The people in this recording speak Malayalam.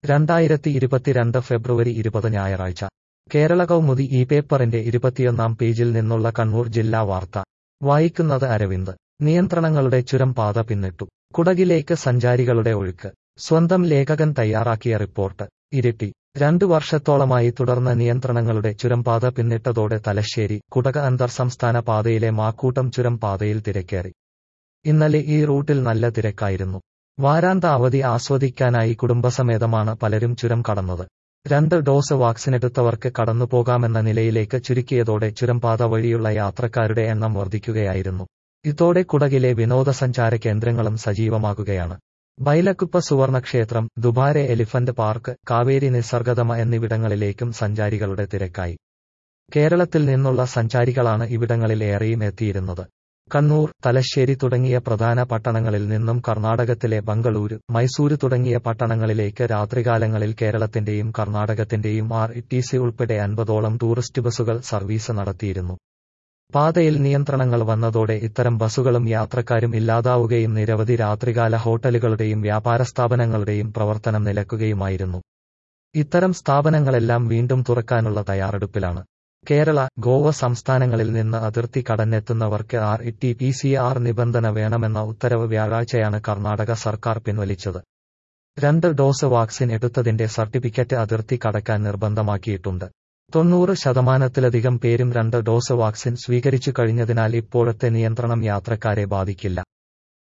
രണ്ടായിരത്തി ഇരുപത്തിരണ്ട് ഫെബ്രുവരി ഇരുപത് ഞായറാഴ്ച കേരള കൗമുദി ഈ പേപ്പറിന്റെ ഇരുപത്തിയൊന്നാം പേജിൽ നിന്നുള്ള കണ്ണൂർ ജില്ലാ വാർത്ത വായിക്കുന്നത് അരവിന്ദ് നിയന്ത്രണങ്ങളുടെ ചുരം പാത പിന്നിട്ടു കുടകിലേക്ക് സഞ്ചാരികളുടെ ഒഴുക്ക് സ്വന്തം ലേഖകൻ തയ്യാറാക്കിയ റിപ്പോർട്ട് ഇരിട്ടി രണ്ടു വർഷത്തോളമായി തുടർന്ന നിയന്ത്രണങ്ങളുടെ ചുരംപാത പിന്നിട്ടതോടെ തലശ്ശേരി കുടക അന്തർ സംസ്ഥാന പാതയിലെ മാക്കൂട്ടം ചുരം പാതയിൽ തിരക്കേറി ഇന്നലെ ഈ റൂട്ടിൽ നല്ല തിരക്കായിരുന്നു വാരാന്ത അവധി ആസ്വദിക്കാനായി കുടുംബസമേതമാണ് പലരും ചുരം കടന്നത് രണ്ട് ഡോസ് വാക്സിനെടുത്തവർക്ക് കടന്നുപോകാമെന്ന നിലയിലേക്ക് ചുരുക്കിയതോടെ ചുരംപാത വഴിയുള്ള യാത്രക്കാരുടെ എണ്ണം വർദ്ധിക്കുകയായിരുന്നു ഇതോടെ കുടകിലെ വിനോദസഞ്ചാര കേന്ദ്രങ്ങളും സജീവമാകുകയാണ് ബൈലക്കുപ്പ സുവർണക്ഷേത്രം ദുബാരെ എലിഫന്റ് പാർക്ക് കാവേരി നിസർഗതമ എന്നിവിടങ്ങളിലേക്കും സഞ്ചാരികളുടെ തിരക്കായി കേരളത്തിൽ നിന്നുള്ള സഞ്ചാരികളാണ് ഇവിടങ്ങളിൽ ഏറെയും എത്തിയിരുന്നത് കണ്ണൂർ തലശ്ശേരി തുടങ്ങിയ പ്രധാന പട്ടണങ്ങളിൽ നിന്നും കർണാടകത്തിലെ ബംഗളൂരു മൈസൂരു തുടങ്ങിയ പട്ടണങ്ങളിലേക്ക് രാത്രികാലങ്ങളിൽ കേരളത്തിന്റെയും കർണാടകത്തിന്റെയും ആർ ടി സി ഉൾപ്പെടെ അൻപതോളം ടൂറിസ്റ്റ് ബസുകൾ സർവീസ് നടത്തിയിരുന്നു പാതയിൽ നിയന്ത്രണങ്ങൾ വന്നതോടെ ഇത്തരം ബസുകളും യാത്രക്കാരും ഇല്ലാതാവുകയും നിരവധി രാത്രികാല ഹോട്ടലുകളുടെയും വ്യാപാര സ്ഥാപനങ്ങളുടെയും പ്രവർത്തനം നിലക്കുകയുമായിരുന്നു ഇത്തരം സ്ഥാപനങ്ങളെല്ലാം വീണ്ടും തുറക്കാനുള്ള തയ്യാറെടുപ്പിലാണ് കേരള ഗോവ സംസ്ഥാനങ്ങളിൽ നിന്ന് അതിർത്തി കടന്നെത്തുന്നവർക്ക് R T P C R നിബന്ധന വേണമെന്ന ഉത്തരവ് വ്യാഴാഴ്ചയാണ് കർണാടക സർക്കാർ പിൻവലിച്ചത് രണ്ട് ഡോസ് വാക്സിൻ എടുത്തതിന്റെ സർട്ടിഫിക്കറ്റ് അതിർത്തി കടക്കാൻ നിർബന്ധമാക്കിയിട്ടുണ്ട് തൊണ്ണൂറ് ശതമാനത്തിലധികം പേരും രണ്ട് ഡോസ് വാക്സിൻ സ്വീകരിച്ചു കഴിഞ്ഞതിനാൽ ഇപ്പോഴത്തെ നിയന്ത്രണം യാത്രക്കാരെ ബാധിക്കില്ല